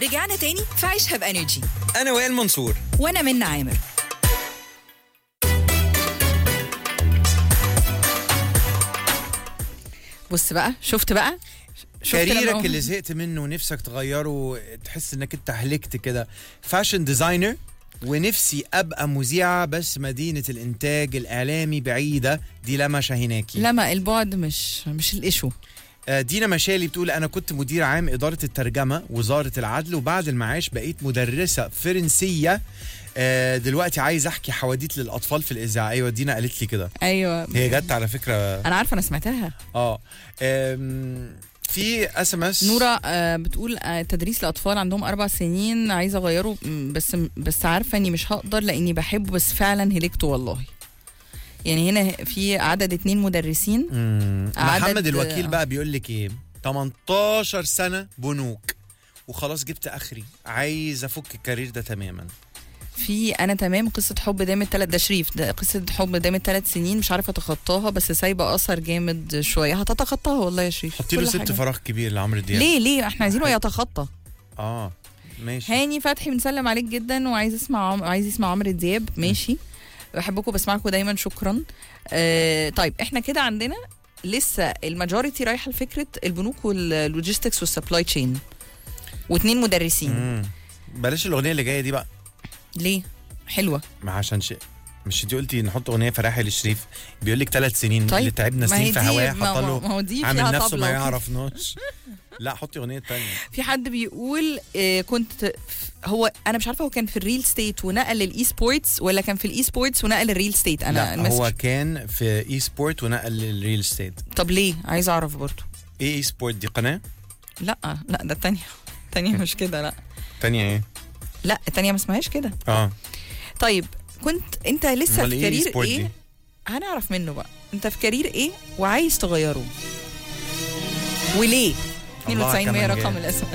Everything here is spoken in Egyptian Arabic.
رجعنا تاني في عيشها بانرجي انا وائل منصور وانا منى عامر بص بقى شفت بقى شفت لما كاريرك هو- اللي زهقت منه ونفسك تغيره تحس انك انت هلكت كده فاشن ديزاينر ونفسي ابقى مذيعه بس مدينه الانتاج الاعلامي بعيده دي لما شاهيناكي لما البعد مش مش الايشو آه، دينا مشالي بتقول انا كنت مدير عام اداره الترجمه وزاره العدل وبعد المعاش بقيت مدرسه فرنسيه آه، دلوقتي عايز احكي حواديت للاطفال في الاذاعه ايوه دينا قالت لي كده ايوه هي جت على فكره انا عارفه انا سمعتها اه آم، في اس ام اس نورا آه، بتقول آه، تدريس لاطفال عندهم اربع سنين عايزه اغيره م، بس بس عارفه اني مش هقدر لاني بحبه بس فعلا هلكته والله يعني هنا في عدد اتنين مدرسين عدد- محمد الوكيل بقى بيقول لك ايه 18 سنه بنوك وخلاص جبت اخري عايز افك الكارير ده تماما في انا تمام قصه حب دامت ثلاث ده شريف ده قصه حب دامت ثلاث سنين مش عارفه اتخطاها بس سايبه اثر جامد شويه هتتخطاها والله يا شريف حطي له كل ست حاجة. فراغ كبير لعمرو دياب ليه ليه احنا عايزينه يتخطى اه ماشي هاني فتحي بنسلم عليك جدا وعايز اسمع عم... عايز يسمع عمرو دياب ماشي بحبكم بسمعكم دايما شكرا آه طيب احنا كده عندنا لسه الماجوريتي رايحه لفكره البنوك واللوجيستكس والسبلاي تشين واثنين مدرسين مم. بلاش الاغنيه اللي جايه دي بقى ليه حلوه ما عشان شيء مش انت قلتي نحط اغنيه فراحي لشريف بيقول لك ثلاث سنين طيب، اللي تعبنا ما هي سنين في دي- هواه ما- حط ما- له ما هو دي عامل فيها نفسه طبلة ما وكده. يعرفناش لا حطي اغنيه تانية في حد بيقول آه كنت هو انا مش عارفه هو كان في الريل ستيت ونقل للاي سبورتس ولا كان في الاي سبورتس ونقل الريل ستيت انا لا المسج- هو كان في اي سبورت ونقل للريل ستيت طب ليه عايز اعرف برضو ايه اي سبورت دي قناه لا لا ده التانية التانية مش كده لا تانية ايه لا التانية ما اسمهاش كده اه طيب كنت انت لسه امال في ايه كارير سبورت ايه دي هنعرف منه بقى انت في كارير ايه وعايز تغيره وليه الله 92 100 كمان رقم جاي. الاسم